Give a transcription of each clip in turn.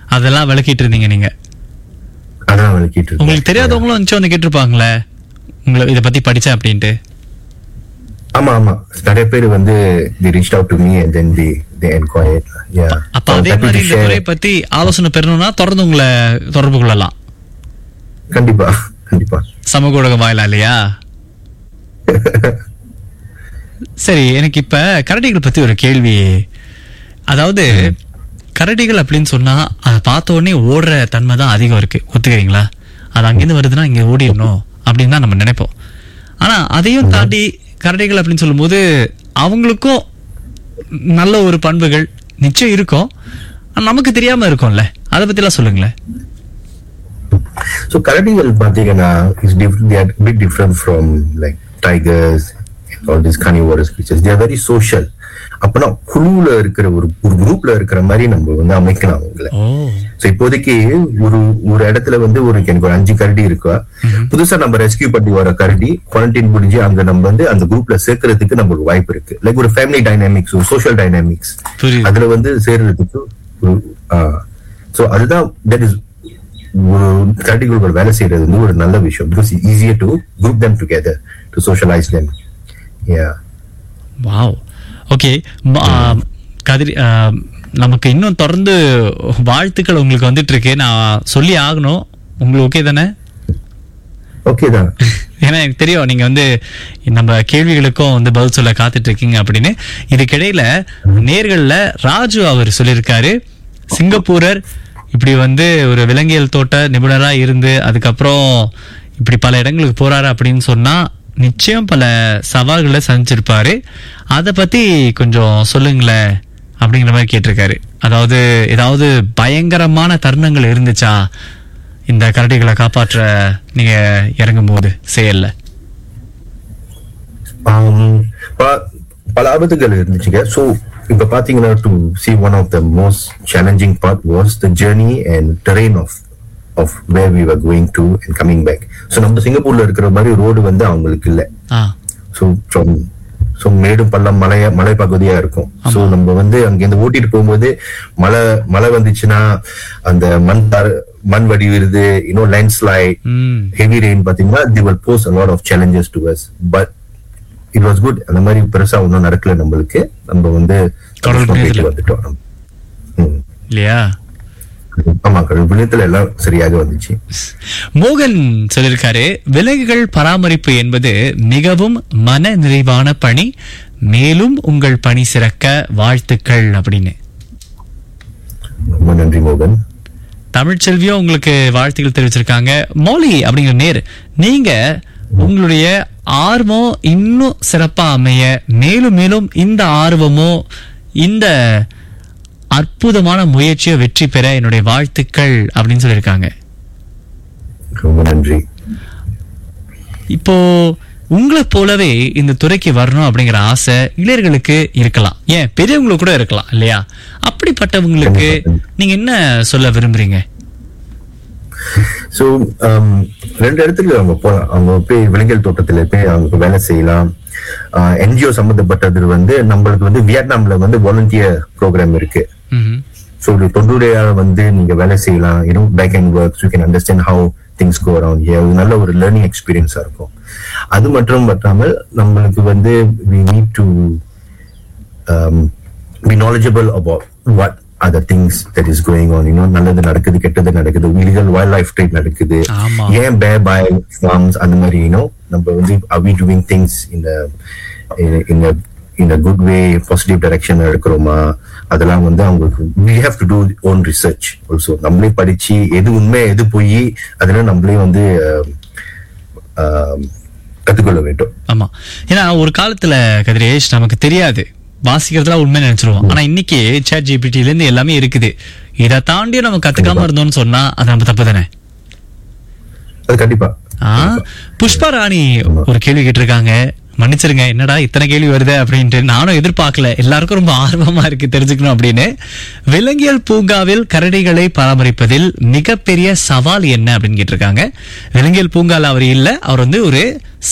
அதெல்லாம் விளக்கிட்டு இருந்தீங்க நீங்க அதான் விளக்கிட்டு இருக்கேன். உங்களுக்கு தெரியாதவங்களும் வந்து வந்து கேட்டிருப்பாங்களே உங்களை இதை பத்தி படிச்சேன் அப்படின்ட்டு ஆமா ஆமா நிறைய பேர் வந்து they reached out to me and then they they inquired yeah அப்ப So, அதே happy மாதிரி to இந்த share. துறை பத்தி ஆலோசனை பெறணும்னா தொடர்ந்து உங்களை தொடர்பு கொள்ளலாம் கண்டிப்பா கண்டிப்பா சமூக ஊடகம் வாயிலா இல்லையா சரி எனக்கு இப்ப கரடிகள் பத்தி ஒரு கேள்வி அதாவது கரடிகள் அப்படின்னு சொன்னா அதை பார்த்த உடனே ஓடுற தன்மை தான் அதிகம் இருக்கு ஒத்துக்கிறீங்களா அது அங்கிருந்து வருதுன்னா இங்க ஓடிடணும் அப்படின்னு தான் நம்ம நினைப்போம் ஆனா அதையும் தாண்டி கரடிகள் அப்படின்னு சொல்லும்போது அவங்களுக்கும் நல்ல ஒரு பண்புகள் நிச்சயம் இருக்கும் ஆனா நமக்கு தெரியாம இருக்கும்ல அதை பத்திலாம் சொல்லுங்களேன் ஸோ கரடிகள் பார்த்தீங்கன்னா is they are a bit different from like tigers and all these carnivorous creatures they are very social அப்பனா குழுவுல இருக்கிற ஒரு ஒரு குரூப்ல இருக்கிற மாதிரி நம்ம வந்து அமைக்கலாம் அவங்கள ஓ ஸோ இப்போதைக்கு ஒரு ஒரு இடத்துல வந்து ஒரு எனக்கு ஒரு அஞ்சு கரடி இருக்கா புதுசா நம்ம ரெஸ்கியூ பண்ணி வர கரடி குவாரண்டைன் முடிஞ்சு அங்க நம்ம வந்து அந்த குரூப்ல சேர்க்கறதுக்கு நம்மளுக்கு வாய்ப்பு இருக்கு லைக் ஒரு ஃபேமிலி டைனாமிக்ஸ் ஒரு சோஷியல் டைனாமிக்ஸ் புரியுது அதுல வந்து சேர்றதுக்கு ஸோ அதுதான் தட் இஸ் ஒரு கரடிகளோட வேலை செய்யறது வந்து ஒரு நல்ல விஷயம் because easier to group them together to socialize them yeah wow okay கதிரி ஆ, நமக்கு இன்னும் தொடர்ந்து வாழ்த்துக்கள் உங்களுக்கு வந்துட்டு இருக்கு நான் சொல்லி ஆகணும் உங்களுக்கு ஓகே தானே ஓகே தான் ஏன்னா எனக்கு தெரியும் நீங்க வந்து நம்ம கேள்விகளுக்கும் வந்து பதில் சொல்ல காத்துட்டு இருக்கீங்க அப்படின்னு இதுக்கிடையில நேர்கள்ல ராஜு அவர் சொல்லியிருக்காரு சிங்கப்பூரர் இப்படி வந்து ஒரு விலங்கியல் தோட்ட நிபுணரா இருந்து அதுக்கப்புறம் இப்படி பல இடங்களுக்கு போறாரு அப்படின்னு சொன்னா நிச்சயம் பல சவால்களை சந்திச்சிருப்பாரு அதை பத்தி கொஞ்சம் சொல்லுங்களேன் அப்படிங்கிற மாதிரி கேட்டிருக்காரு அதாவது ஏதாவது பயங்கரமான தருணங்கள் இருந்துச்சா இந்த கரடிகளை காப்பாற்ற நீங்க இறங்கும் போது செயல்ல Um, ப- பல ஆபத்துகள் இருந்துச்சுங்க ஸோ இப்ப பாத்தீங்கன்னா to see one of the most challenging part was the journey and terrain of of where we were going to and coming back so நம்ம சிங்கப்பூர்ல இருக்கிற மாதிரி ரோடு வந்து அவங்களுக்கு இல்லை ஆ ஸோ ஃப்ரம் ஸோ மேடும் பள்ளம் மலைய மலை பகுதியா இருக்கும் ஸோ நம்ம வந்து அங்கேருந்து ஓட்டிட்டு போகும்போது மழை மழை வந்துச்சுன்னா அந்த மண் தர மண் வடிவிருது இன்னும் லேண்ட்ஸ்லைட் ம் ஹெவி ரெயின் பாத்தீங்கன்னா the will pose a lot of challenges to us but it was good அந்த மாதிரி பெருசா ஒன்றும் நடக்கல நம்மளுக்கு நம்ம வந்து கடவுள் சந்தோஷமா புண்ணியத்துல. போயிட்டு வந்துட்டோம் நம்ம. ம். இல்லையா ஆமா கடவுள் புண்ணியத்துல எல்லாம் சரியாக வந்துச்சு மோகன் சொல்லியிருக்காரு விலங்குகள் பராமரிப்பு என்பது மிகவும் மன நிறைவான பணி மேலும் உங்கள் பணி சிறக்க வாழ்த்துக்கள் அப்படின்னு ரொம்ப நன்றி மோகன் தமிழ்ச்செல்வியும் உங்களுக்கு வாழ்த்துக்கள் தெரிவிச்சிருக்காங்க மௌலி அப்படிங்கிற நேர் நீங்க உங்களுடைய ஆர்வம் இன்னும் சிறப்பா அமைய மேலும் மேலும் இந்த ஆர்வமோ இந்த அற்புதமான முயற்சியை வெற்றி பெற என்னுடைய வாழ்த்துக்கள் அப்படின்னு சொல்லியிருக்காங்க ரொம்ப நன்றி இப்போ உங்களை போலவே இந்த துறைக்கு வரணும் அப்படிங்கிற ஆசை இளையர்களுக்கு இருக்கலாம் ஏன் பெரியவங்களுக்கு கூட இருக்கலாம் இல்லையா அப்படிப்பட்டவங்களுக்கு நீங்க என்ன சொல்ல விரும்புறீங்க ஸோ ரெண்டு இடத்துக்கு அவங்க போகலாம் அவங்க போய் விலங்கியல் தோட்டத்துல போய் அவங்க வேலை செய்யலாம் என்ஜிஓ சம்பந்தப்பட்டது வந்து நம்மளுக்கு வந்து வியட்நாம்ல வந்து வாலண்டியர் ப்ரோக்ராம் இருக்கு ம்ஹும். ஸோ ஒரு தொண்டுடையா வந்து நீங்க வேலை செய்யலாம் you know back and work you can understand how things go around here அது நல்ல ஒரு லேர்னிங் எக்ஸ்பீரியன்ஸா இருக்கும் அது மட்டும் பற்றாமல் நம்மளுக்கு வந்து we need to be knowledgeable about what other things that is going on இன்னும் நல்லது நடக்குது கெட்டது நடக்குது இல்லீகல் வைல்ட் லைஃப் ட்ரேட் நடக்குது ஆமா. ஏன் பே பை ஃபார்ம்ஸ் அந்த மாதிரி யூனோ நம்ம வந்து are we doing things in a in a in a good way positive direction எடுக்கிறோமா அதெல்லாம் வந்து அவங்களுக்கு we have to do own research also நம்மளே படிச்சு எது உண்மை எது பொய் அதெல்லாம் நம்மளே வந்து அஹ், அஹ், கத்துக்கொள்ள வேண்டும் ஆமா ஏன்னா ஒரு காலத்துல கதிரேஷ் நமக்கு தெரியாது வாசிக்கிறதுலாம் உண்மை நினைச்சிருவோம் ஆனா இன்னைக்கு சேட் ஜிபிடில இருந்து எல்லாமே இருக்குது இதை தாண்டி நம்ம கத்துக்காம இருந்தோம்னு சொன்னா அது நம்ம தப்பு தானே அது கண்டிப்பா ஆ, புஷ்பா ராணி ஒரு கேள்வி கேட்டிருக்காங்க மன்னிச்சிருங்க என்னடா இத்தனை கேள்வி வருது அப்படின்ட்டு நானும் எதிர்பார்க்கல எல்லாருக்கும் ரொம்ப ஆர்வமா இருக்கு தெரிஞ்சுக்கணும் அப்படின்னு விலங்கியல் பூங்காவில் கரடிகளை பராமரிப்பதில் மிகப்பெரிய சவால் என்ன அப்படின்னு கேட்டிருக்காங்க விலங்கியல் பூங்கால அவர் இல்ல அவர் வந்து ஒரு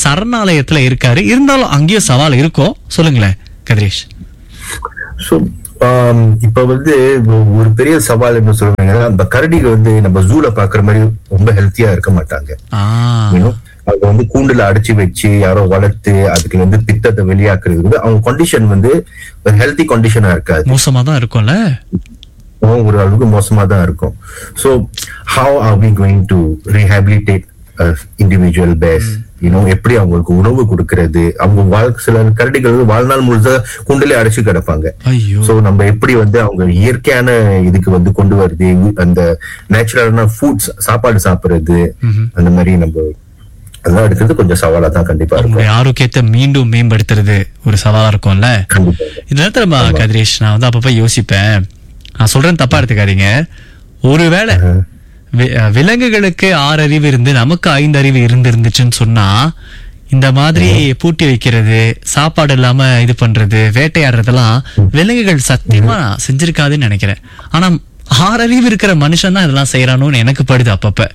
சரணாலயத்துல இருக்காரு இருந்தாலும் அங்கேயும் சவால் இருக்கும் சொல்லுங்களேன் கதிரேஷ் ஸோ ஆம், இப்ப வந்து ஒ- ஒரு பெரிய சவால் என்ன சொல்றாங்க அந்த கரடிகள் வந்து நம்ம ஜூல பாக்குற மாதிரி ரொம்ப ஹெல்த்தியா இருக்க மாட்டாங்க ஆ You know, அவங்க வந்து கூண்டுல அடைச்சு வச்சு யாரோ வளர்த்து அதுக்கு வந்து பித்தத்தை வெளியாக்குறது வந்து அவங்க கண்டிஷன் வந்து ஒரு ஹெல்த்தி கண்டிஷனா இருக்காது மோசமா தான் இருக்கும்ல ஒரு அளவுக்கு மோசமா தான் இருக்கும் so how are we going to rehabilitate individual bears you know எப்படி அவங்களுக்கு உணவு கொடுக்கறது அவங்க வாழ் சில கரடிகள் வந்து வாழ்நாள் முழுசா கூண்டிலே அடைச்சு கிடப்பாங்க ஐயோ சோ நம்ம எப்படி வந்து அவங்க இயற்கையான இதுக்கு வந்து கொண்டு வருது அந்த நேச்சுரலான ஃபுட்ஸ் சாப்பாடு சாப்பிடுறது அந்த மாதிரி நம்ம அதெல்லாம் எடுக்கிறது கொஞ்சம் சவாலா தான் கண்டிப்பா இருக்கும் அவங்களுடைய ஆரோக்கியத்தை மீண்டும் மேம்படுத்துறது ஒரு சவாலா இருக்கும்ல கண்டிப்பா இந்த நேரத்துல நம்ம கதிரேஷ் நான் வந்து அப்பப்ப யோசிப்பேன் நான் சொல்றேன் தப்பா எடுத்துக்காதீங்க ஒருவேளை வி- அஹ் விலங்குகளுக்கு ஆறு அறிவு இருந்து நமக்கு ஐந்து அறிவு இருந்து இருந்துச்சுன்னு சொன்னா இந்த மாதிரி பூட்டி வைக்கிறது சாப்பாடு இல்லாம இது பண்றது வேட்டையாடுறதெல்லாம் விலங்குகள் சத்தியமா செஞ்சிருக்காதுன்னு நினைக்கிறேன் ஆனா ஆறு அறிவு இருக்கிற மனுஷன் தான் இதெல்லாம் செய்யறானோன்னு எனக்கு படுது அப்பப்ப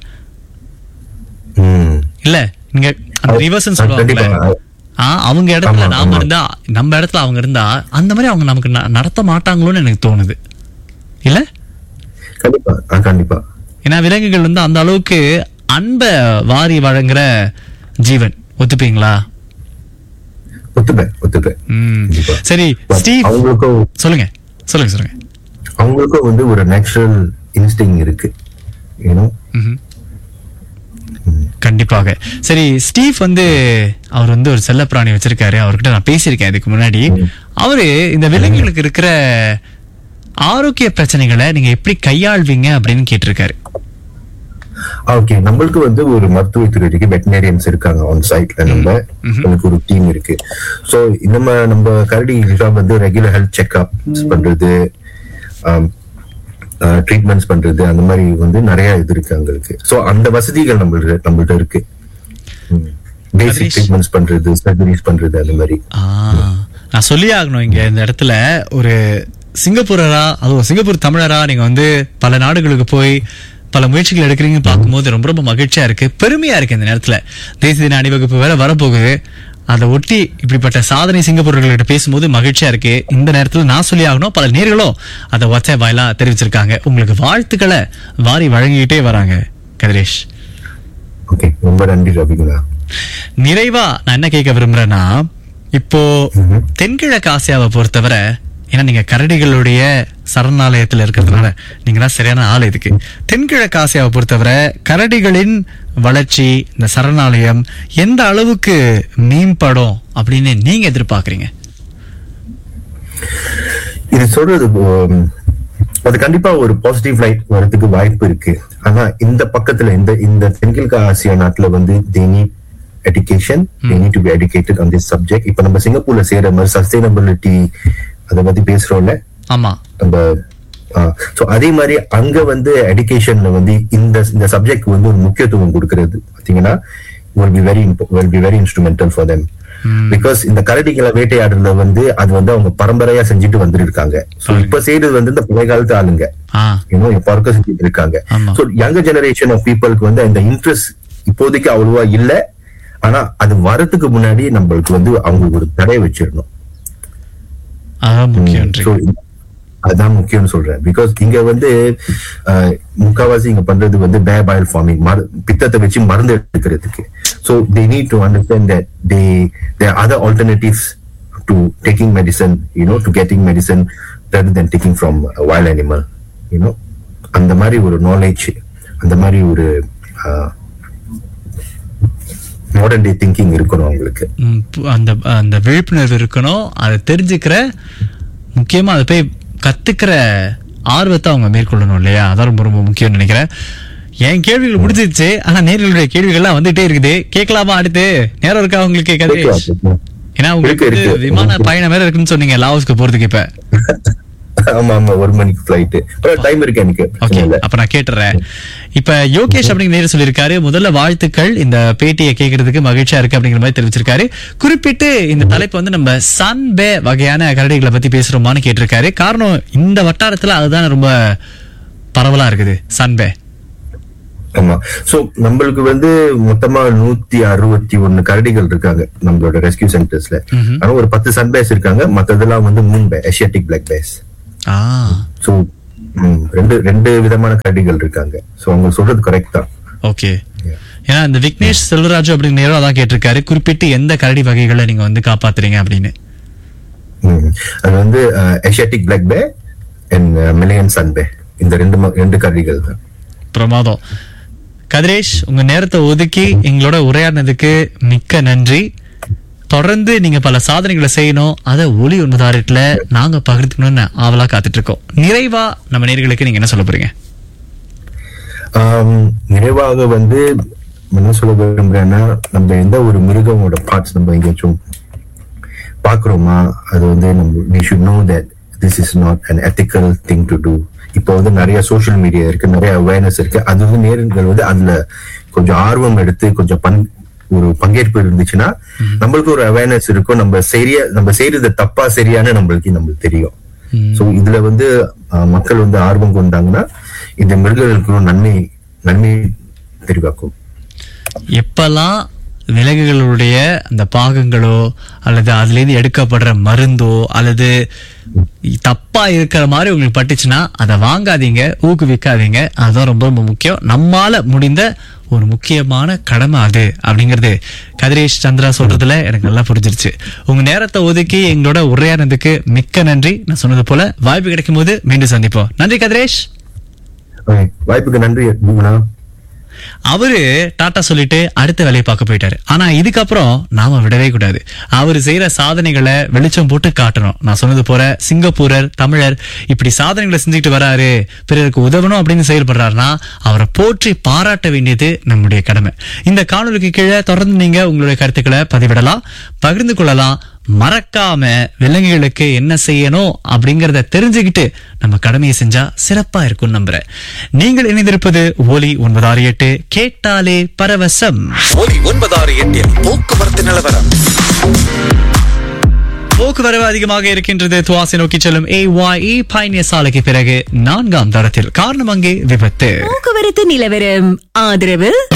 ம் இல்ல நீங்க அந்த ரிவர்ஸ் சொல்லுவாங்கல்ல கண்டிப்பா. ஆ, அவங்க இடத்துல ஆமா, நாம ஆமா. இருந்தா நம்ம இடத்துல அவங்க இருந்தா அந்த மாதிரி அவங்க நமக்கு ந- நடத்த மாட்டாங்களோன்னு எனக்கு தோணுது இல்ல கண்டிப்பா ஆ, கண்டிப்பா ஏன்னா விலங்குகள் வந்து அந்த அளவுக்கு அன்பை வாரி வழங்குற ஜீவன் ஒத்துப்பீங்களா ஒத்துப்பேன் ஒத்துப்பேன் ம். கண்டிப்பா. சரி But ஸ்டீவ் அவங்களுக்கும் சொல்லுங்க சொல்லுங்க சொல்லுங்க அவங்களுக்கும் வந்து ஒரு நேச்சுரல் இன்ஸ்டிங் இருக்கு யூனோ ம்ஹும். கண்டிப்பாக சரி ஸ்டீவ் வந்து அவர் வந்து ஒரு செல்லப்பிராணி வச்சிருக்காரு அவர்கிட்ட நான் பேசியிருக்கேன் இதுக்கு முன்னாடி அவரு இந்த விலங்குகளுக்கு இருக்கிற ஆரோக்கிய பிரச்சனைகளை நீங்க எப்படி கையாள்வீங்க அப்படின்னு கேட்டிருக்காரு ஓகே நம்மளுக்கு வந்து ஒரு மருத்துவத்துறைக்கு வெட்டினரியன்ஸ் இருக்காங்க ஆன் சைட்ல நம்ம நம்மளுக்கு ஒரு டீம் இருக்கு சோ நம்ம நம்ம கரடி வந்து ரெகுலர் ஹெல்த் செக்அப் பண்றது ட்ரீட்மெண்ட்ஸ் பண்றது அந்த மாதிரி வந்து நிறைய இது இருக்கு அங்களுக்கு சோ அந்த வசதிகள் நம்மள்ட்ட நம்மள்ட்ட இருக்கு பேசிக் கதிரேஷ். ட்ரீட்மெண்ட்ஸ் பண்றது சர்ஜரிஸ் பண்றது அந்த மாதிரி ஆ, நான் சொல்லியே ஆகணும் இங்க இந்த இடத்துல ஒரு சிங்கப்பூரரா அதுவும் சிங்கப்பூர் தமிழரா நீங்க வந்து பல நாடுகளுக்கு போய் பல முயற்சிகள் எடுக்கிறீங்கன்னு பார்க்கும்போது ரொம்ப ரொம்ப மகிழ்ச்சியா இருக்கு பெருமையா இருக்கு இந்த நேரத்துல தேசிய தின அணிவகுப்பு வேற வரப்போகுது அதை ஒட்டி இப்படிப்பட்ட சாதனை சிங்கப்பூரர்கள்கிட்ட பேசும்போது மகிழ்ச்சியா இருக்கு இந்த நேரத்துல நான் சொல்லி ஆகணும் பல நேர்களும் அதை வாட்ஸ்அப் வாயிலா தெரிவிச்சிருக்காங்க உங்களுக்கு வாழ்த்துக்களை வாரி வழங்கிக்கிட்டே வராங்க கதிரேஷ் ஓகே ரொம்ப நன்றி ரவிகுணா நிறைவா நான் என்ன கேட்க விரும்புறேன்னா இப்போ ம்ஹும். தென்கிழக்கு ஆசியாவை பொறுத்தவரை ஏன்னா நீங்க கரடிகளுடைய சரணாலயத்துல இருக்கிறதுனால நீங்க தான் சரியான ஆள் இதுக்கு தென்கிழக்கு ஆசியாவை பொறுத்தவரை கரடிகளின் வளர்ச்சி இந்த சரணாலயம் எந்த அளவுக்கு மேம்படும் அப்படின்னு நீங்க எதிர்பார்க்கறீங்க இது சொல்றது உம், அது கண்டிப்பா ஒரு பாசிட்டிவ் லைட் வரதுக்கு வாய்ப்பு இருக்கு ஆனா இந்த பக்கத்துல இந்த இந்த தென்கிழக்கு ஆசியா நாட்டுல வந்து they need education they need to be educated on this subject இப்ப நம்ம சிங்கப்பூர்ல செய்யற மாதிரி சஸ்டைனபிலிட்டி அதை பத்தி பேசுறோம்ல ஆமா நம்ம சோ அதே மாதிரி அங்க வந்து எடுகேஷன்ல வந்து இந்த இந்த சப்ஜெக்ட் வந்து ஒரு முக்கியத்துவம் கொடுக்கிறது பாத்தீங்கன்னா will be very impo- will be very instrumental for them because இந்த கரடிகளை வேட்டையாடுறதுல வந்து அது வந்து அவங்க பரம்பரையா செஞ்சுட்டு வந்துருக்காங்க சோ இப்ப செய்யறது வந்து இந்த பழைய காலத்து ஆளுங்க ஆ இன்னும் இப்ப வரைக்கும் செஞ்சுட்டு இருக்காங்க ஆமா. சோ யங்கர் ஜெனரேஷன் ஆஃப் பீப்புளுக்கு வந்து அந்த இன்ட்ரெஸ்ட் இப்போதைக்கு அவ்வளவா இல்ல ஆனா அது வரதுக்கு முன்னாடி நம்மளுக்கு வந்து அவங்க ஒரு தடை வச்சிடணும் அதான் முக்கியம் So, அதான் முக்கியம்னு சொல்றேன் பிகாஸ் இங்க வந்து அஹ், முக்காவாசி இங்க பண்றது வந்து பேபாயில் ஃபார்மிங் பித்தத்தை வச்சு மருந்து எடுக்கிறதுக்கு so they need to understand that they they other alternatives to taking medicine you know to getting medicine rather than taking from wild animal you know அந்த மாதிரி ஒரு நாலேஜ் அந்த மாதிரி ஒரு மாடர்ன் டே திங்கிங் இருக்கணும் அவங்களுக்கு ம், பு- அந்த அந்த விழிப்புணர்வு இருக்கணும் அதை தெரிஞ்சுக்கிற முக்கியமா அதை போய் கத்துக்கிற ஆர்வத்தை அவங்க மேற்கொள்ளணும் இல்லையா அதான் ரொம்ப ரொம்ப முக்கியம்னு நினைக்கிறேன் என் கேள்விகள் முடிஞ்சிருச்சு ஆனா நேர்களுடைய கேள்விகள்லாம் வந்துட்டே இருக்குது கேட்கலாமா அடுத்து நேரம் இருக்கா உங்களுக்கு கதிரேஷ் ஏன்னா உங்களுக்கு இருக்கு, வந்து இருக்கு. விமான பயணம் வேற இருக்குன்னு சொன்னீங்க லாவோஸ்க்கு போறதுக்கு இப்ப ஆமா ஆமா ஒரு மணிக்கு ஃபிளைட் டைம் இருக்கு எனக்கு ஓகே பிரச்சனை இல்ல அப்ப நான் கேட்டுறேன் இப்ப யோகேஷ் அப்படிங்கிற நேரம் சொல்லியிருக்காரு முதல்ல வாழ்த்துக்கள் இந்த பேட்டியை கேட்கறதுக்கு மகிழ்ச்சியா இருக்கு அப்படிங்கிற மாதிரி தெரிவிச்சிருக்காரு குறிப்பிட்டு இந்த தலைப்பு வந்து நம்ம சன் பே வகையான கரடிகளை பத்தி பேசுறோமான்னு கேட்டிருக்காரு காரணம் இந்த வட்டாரத்துல அதுதான் ரொம்ப பரவலா இருக்குது சன் பே ஆமா சோ நம்மளுக்கு வந்து மொத்தமா நூத்தி அறுபத்தி ஒண்ணு கரடிகள் இருக்காங்க நம்மளோட ரெஸ்கியூ சென்டர்ஸ்ல ஆனா ஒரு பத்து சன் பேஸ் இருக்காங்க மத்ததெல்லாம் வந்து moon bear Asiatic black bears ah so ரெண்டு ரெண்டு விதமான கரடிகள் இருக்காங்க ஸோ அவங்க சொல்றது கரெக்ட் தான் ஓகே ஏன்னா இந்த விக்னேஷ் செல்வராஜு அப்படின்னு நேரம் அதான் கேட்டிருக்காரு குறிப்பிட்டு எந்த கரடி வகைகளை நீங்க வந்து காப்பாத்துறீங்க அப்படின்னு ம். அது வந்து Asiatic black bear and Malayan sun bear இந்த ரெண்டு ம- ரெண்டு கரடிகள் தான் பிரமாதம் கதிரேஷ் உங்க நேரத்தை ஒதுக்கி எங்களோட உரையாடினதுக்கு மிக்க நன்றி தொடர்ந்து நீங்க பல சாதனைகளை செய்யணும் அதை ஒளி ஒன்பதாயிரத்துல நாங்க பகிர்ந்துக்கணும்னு ஆவலா காத்துட்டு இருக்கோம் நிறைவா நம்ம நேர்களுக்கு நீங்க என்ன சொல்ல போறீங்க ஆம், நிறைவாக வந்து என்ன சொல்ல விரும்புறேன்னா நம்ம எந்த ஒரு மிருகமோட பார்ட்ஸ் நம்ம எங்கேயாச்சும் பாக்குறோமா அது வந்து நம்ம we should know that this is not an ethical thing to do இப்போ வந்து நிறைய சோஷியல் மீடியா இருக்கு நிறைய அவேர்னஸ் இருக்கு அது வந்து நேரங்கள் வந்து அதுல கொஞ்சம் ஆர்வம் எடுத்து கொஞ்சம் பங் ஒரு பங்கேற்பு இருந்துச்சுன்னா நம்மளுக்கு ஒரு அவேர்னஸ் இருக்கும் நம்ம சரியா நம்ம செய்யறது தப்பா சரியான்னு நம்மளுக்கு நம்மளுக்கு தெரியும் சோ இதுல வந்து அஹ், மக்கள் வந்து ஆர்வம் கொண்டாங்கன்னா இந்த மிருகங்களுக்கு நன்மை நன்மை தெரிவாக்கும் எப்பெல்லாம் விலங்குகளுடைய அந்த பாகங்களோ அல்லது அதுல இருந்து எடுக்கப்படுற மருந்தோ அல்லது தப்பா இருக்கிற மாதிரி உங்களுக்கு பட்டுச்சுன்னா அதை வாங்காதீங்க ஊக்குவிக்காதீங்க அதுதான் ரொம்ப ரொம்ப முக்கியம் நம்மால முடிந்த ஒரு முக்கியமான கடமை அது அப்படிங்கிறது கதிரேஷ் சந்திரா சொல்றதுல எனக்கு நல்லா புரிஞ்சிருச்சு உங்க நேரத்தை ஒதுக்கி எங்களோட உரையாடுறதுக்கு மிக்க நன்றி நான் சொன்னது போல வாய்ப்பு கிடைக்கும் போது மீண்டும் சந்திப்போம் நன்றி கதிரேஷ் Okay, வாய்ப்புக்கு நன்றி குணா அவரு டாட்டா சொல்லிட்டு அடுத்த வேலையை பார்க்க போயிட்டாரு ஆனா இதுக்கப்புறம் நாம விடவே கூடாது அவர் செய்யற சாதனைகளை வெளிச்சம் போட்டு காட்டணும் நான் சொன்னது போற சிங்கப்பூரர் தமிழர் இப்படி சாதனைகளை செஞ்சுட்டு வராரு பிறருக்கு உதவணும் அப்படின்னு செயல்படுறாருன்னா அவரை போற்றி பாராட்ட வேண்டியது நம்முடைய கடமை இந்த காணொலிக்கு கீழே தொடர்ந்து நீங்க உங்களுடைய கருத்துக்களை பதிவிடலாம் பகிர்ந்து கொள்ளலாம் மறக்காம விலங்குகளுக்கு என்ன செய்யணும் அப்படிங்கறத தெரிஞ்சுக்கிட்டு நம்ம கடமையை செஞ்சா சிறப்பா இருக்கும் நம்புறேன் நீங்கள் இணைந்திருப்பது ஒலி ஒன்பதாறு எட்டு கேட்டாலே பரவசம் ஒலி ஒன்பதாறு எட்டில் போக்குவரத்து நிலவரம் போக்குவரவு அதிகமாக இருக்கின்றது துவாசி நோக்கி செல்லும் ஏ வாய் பயணிய சாலைக்கு பிறகு நான்காம் தரத்தில் காரணம் அங்கே விபத்து போக்குவரத்து நிலவரம் ஆதரவு